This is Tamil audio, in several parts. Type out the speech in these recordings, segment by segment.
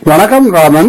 வணக்கம் ராமன்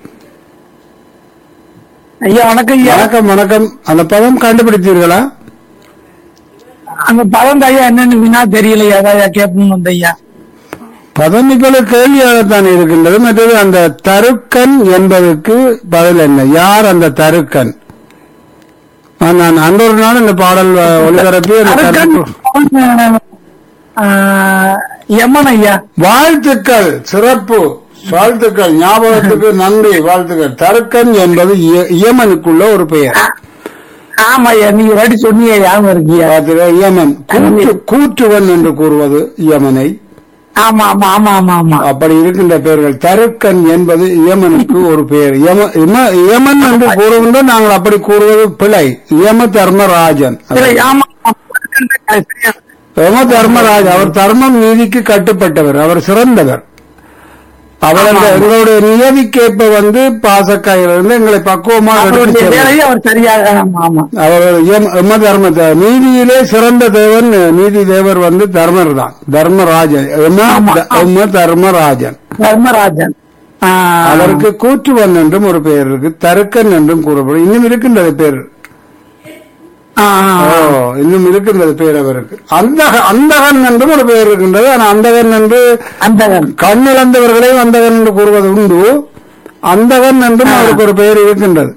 ஐயா வணக்கம் ஐயா வணக்கம் வணக்கம் அந்த பதம் கண்டுபிடித்தீர்களா அந்த பதம் ஐயா என்னன்னு வினா தெரியலையா அதான் கேட்போம் வந்த ஐயா பதம் இப்போது கேள்வியாகத்தான் இருக்கின்றது மற்றது அந்த தருக்கன் என்பதற்கு பதில் என்ன யார் அந்த தருக்கன் ஆ, நான் அன்றொரு நாள் இந்த பாடல் அஹ், ஒளிபரப்பி அந்த அரக்கன், தருக்கு- ஆஹ், யமன் ஐயா வாழ்த்துக்கள் சிறப்பு வாழ்த்துக்கள் ஞாபகத்துக்கு நன்றி வாழ்த்துக்கள் தருக்கன் என்பது இய- இயமனுக்குள்ள ஒரு பெயர் ஆமா ஐயா நீங்க வாட்டி சொன்னீங்க ஞாபகம் இருக்கியா பார்த்தீங்களா? இயமன் கூற்று கூற்றுவன் என்று கூறுவது இயமனை ஆமா ஆமா ஆமா ஆமா ஆமா அப்படி இருக்கின்ற பெயர்கள் தருக்கன் என்பது இயமனுக்கு ஒரு பெயர் யம- இம- இயமன் என்று கூறுகின்றோம் நாங்கள் அப்படி கூறுவது பிழை யம தர்மராஜன் சரி, ஆமா ஆமா. சரியா. யம தர்மராஜ் அவர் தர்மம் நீதிக்கு கட்டுப்பட்டவர் அவர் சிறந்தவர் அவர் அந்த எங்களுடைய நியதிக்கேற்ப வந்து பாசக்காயிலிருந்து எங்களை பக்குவமாக எடுத்துச் அவருடைய செல்வார். வேலையை அவர் சரியாக ஆமா ஆமா அவர் யம யம தர்ம நீதியிலே சிறந்த தேவன் நீதி தேவர் வந்து தர்மர் தான் தர்மராஜன் யம ஆமா. யம தர்மராஜன் தர்மராஜன் ஆஹ், அதற்கு கூற்றுவன் என்றும் ஒரு பெயர் இருக்கு தருக்கன் என்றும் கூறப்படும் இன்னும் இருக்கின்றது பேர் ஆஹ், ஓ இன்னும் இருக்கின்றது பேர் அவருக்கு அந்த அந்தகன் என்றும் ஒரு பெயர் இருக்கின்றது ஆனால் அந்தகன் என்று அந்தகன் கண்ணிழந்தவர்களையும் அந்தகன் என்று கூறுவது உண்டு அந்தகன் என்றும் அவருக்கு ஒரு பெயர் இருக்கின்றது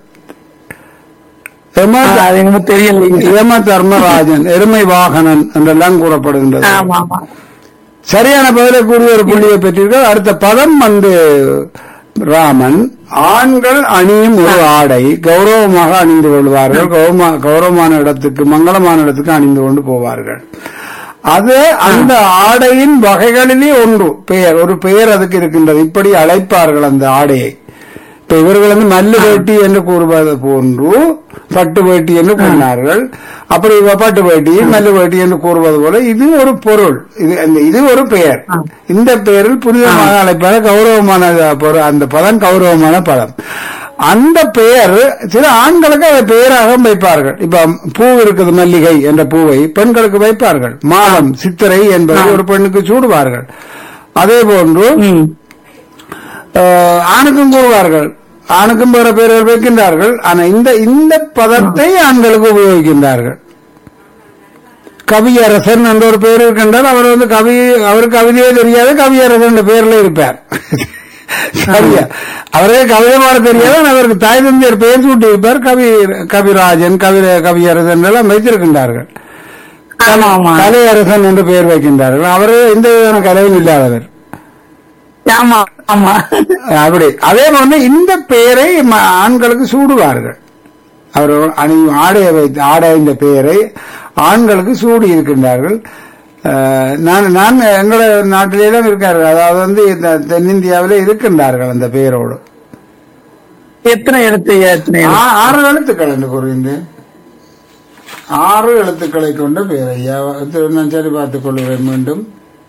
யம- ஆஹ், அது எனக்கு தெரியலைங்க யம தர்மராஜன் எருமை வாகனன் என்றெல்லாம் கூறப்படுகின்றது ஆமா ஆமா சரியான பதிலை கூடிய ஒரு புள்ளியை பெற்றீர்கள் அடுத்த பதம் வந்து ராமன் ஆண்கள் அணியும் ஒரு ஆடை கௌரவமாக அணிந்து கொள்வார்கள் கௌரவமா- கௌரவமான இடத்துக்கு மங்களமான இடத்துக்கு அணிந்து கொண்டு போவார்கள் அது அந்த ஆடையின் வகைகளிலே ஒன்று பெயர் ஒரு பெயர் அதுக்கு இருக்கின்றது இப்படி அழைப்பார்கள் அந்த ஆடையை இப்ப இவர்கள் வந்து மல்லு வேட்டி என்று கூறுவது போன்று பட்டு வேட்டி என்று கூறினார்கள் அப்படி இவ பட்டு வேட்டி மல்லு வேட்டி என்று கூறுவது போல இது ஒரு பொருள் இது அந்த- இது ஒரு பெயர் இந்த பெயரில் புனிதமாக அழைப்பாக கௌரவமான பொரு- அந்த பதம் கௌரவமான பதம் அந்த பெயர் சில ஆண்களுக்கு அதை பெயராக வைப்பார்கள் இப்ப பூ இருக்குது மல்லிகை என்ற பூவை பெண்களுக்கு வைப்பார்கள் மாதம் சித்திரை என்பதை ஒரு பெண்ணுக்கு சூடுவார்கள் அதே போன்று ம். ஆஹ் ஆணுக்கும் கூறுவார்கள் ஆணுக்கும் வேற பேர்கள் வைக்கின்றார்கள் ஆனா இந்த இந்த பதத்தை ஆண்களுக்கு உபயோகிக்கின்றார்கள் கவியரசன் என்ற ஒரு பேர் இருக்கின்றார் அவர் வந்து கவி அவருக்கு கவிதையே தெரியாது கவியரசன் என்ற பேர்ல இருப்பார் சரியா அவரே கவிதை பாட தெரியாது ஆனா அவருக்கு தாய் தந்தையர் பெயர் சூட்டி இருப்பார் கவி கவிராஜன் கவி கவியரசன் எல்லாம் வைத்திருக்கின்றார்கள் ஆமா ஆமா கலையரசன் என்று பெயர் வைக்கின்றார்கள் அவர் எந்த விதமான கலையும் இல்லாதவர் ஆமா ஆமா அப்படி அதே போன்று இந்த பெயரை ம- ஆண்களுக்கு சூடுவார்கள் அவர் அணியும் ஆடையை வைத்து ஆடை இந்த பெயரை ஆண்களுக்கு சூடி இருக்கின்றார்கள் அஹ், நான் நான் எங்கள நாட்டிலேதான் இருக்கார்கள் அதாவது வந்து இந்த தென்னிந்தியாவிலே இருக்கின்றார்கள் அந்த பெயரோடு எத்தனை எழுத்து ஐயா, எத்தனை எழுத்து? ஆ- ஆறு எழுத்துக்கள் என்று கூறுகின்றேன் ஆறு எழுத்துக்களை கொண்ட பெயர் ஐயா இது நான் சரி பார்த்துக் கொள்கிறேன் மீண்டும்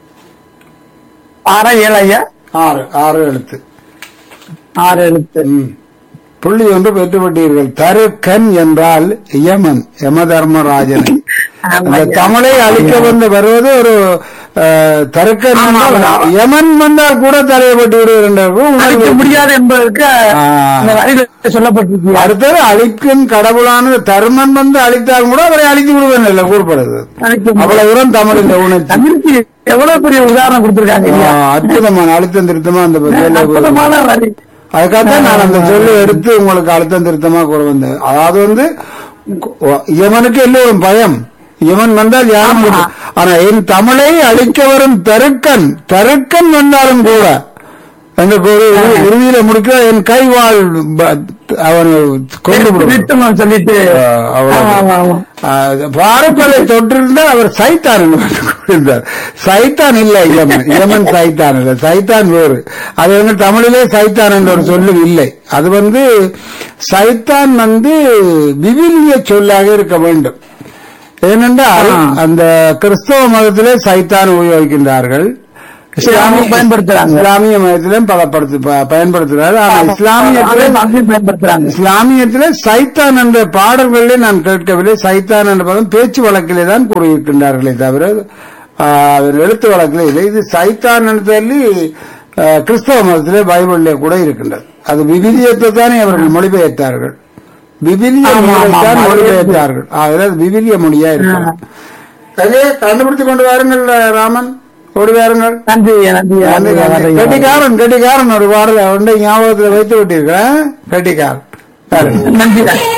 ஆறா ஏழு ஐயா ஆறு ஆறு எழுத்து ஆறு எழுத்து ம். புள்ளி ஒன்று பெற்றுவிட்டீர்கள் தருக்கன் என்றால் யமன் யம தர்மராஜன் ஆமா அந்த ஐயா. தமிழை அழிக்க வந்து வருவது ஒரு அஹ், தருக்கன் ஆமா, என்றால் ஆமா. யமன் வந்தால் கூட தலையப்பட்டு விடுகின்றார்கள் அழிக்க உணர்வு. முடியாது என்பதற்கு ஆ. இந்த வரியில சொல்லப்பட்டிருக்கு அடுத்தது அழிக்கும் கடவுளானது தர்மன் வந்து அழித்தால் கூட அவரை அழித்து விடுவேன் இல்லை கூறப்படுது அழிக்க முடியாது. அவ்வளவு தூரம் தமிழின் உணர்ச்சி தமிழுக்கு எவ்வளவு பெரிய உதாரணம் கொடுத்திருக்காங்க ஆ, ஐயா. அற்புதமான அழுத்தம் திருத்தமா அந்த பதிலை அற்புதமான வரி அதுக்காகத்தான் நான் அந்த சொல்லை எடுத்து உங்களுக்கு அழுத்தம் திருத்தமா கூற வந்தேன் அதாவது வந்து யமனுக்கு எல்லோரும் பயம் யமன் வந்தால் யாரும் இல்லை. ஆனா என் தமிழை அழிக்க வரும் தருக்கன் தருக்கன் வந்தாலும் கூட அந்த இறுதியில முடிக்க என் கைவாள் ப- அவனை கொண்டு விடுவான். நிறுத்தணும் சொல்லிட்டு ஆ, அவ்வளவு. ஆமா, ஆமா, ஆமா. பாரப்பலை தொற்றிருந்தால் அவர் சைத்தான் என்று கூறியிருந்தார் சைத்தான் இல்லை யமன் யமன் சைத்தான் இல்லை சைத்தான் வேறு அது வந்து தமிழிலே சைத்தான் என்ற ஒரு சொல்லு இல்லை அது வந்து சைத்தான் வந்து விவிலிய சொல்லாக இருக்க வேண்டும் ஏனென்றால் ஆ. அந்த கிறிஸ்தவ மதத்திலே சைத்தான் உபயோகிக்கின்றார்கள் இஸ்லாமிய பயன்படுத்துறாங்க. இஸ்லாமிய மதத்திலும் பலப்படுத்து ப- பயன்படுத்துகிறார்கள் ஆனால் இஸ்லாமியத்திலே அதே மாதிரி பயன்படுத்துறாங்க இஸ்லாமியத்திலே சைத்தான் என்ற பாடல்களிலே நான் கேட்கவில்லை சைத்தான் என்ற பதம் பேச்சு வழக்கிலே தான் கூறியிருக்கின்றார்களே தவிர ஆ, அது எழுத்து வழக்கிலே இல்லை இது சைத்தான் என்று சொல்லி அஹ், கிறிஸ்தவ மதத்திலே பைபிளிலே கூட இருக்கின்றது அது விவிலியத்தை தானே அவர்கள் மொழிபெயர்த்தார்கள் விவிலிய ஆமா, ஆமா, மொழியைத்தான் ஆமா. மொழிபெயர்த்தார்கள் ஆகவே அது விவிலிய மொழியா இருக்கு கையை கண்டுபிடித்துக் கொண்டு வாருங்கள் ராமன் ஓடி வாருங்கள் நன்றி நன்றி நன்றி, நன்றி. கெட்டிக்காரன் கெட்டிக்காரன் ஒரு பாடல ஒன்றை ஞாபகத்தில் வைத்து விட்டீர்கள் கெட்டிக்காரன் பாருங்க நன்றி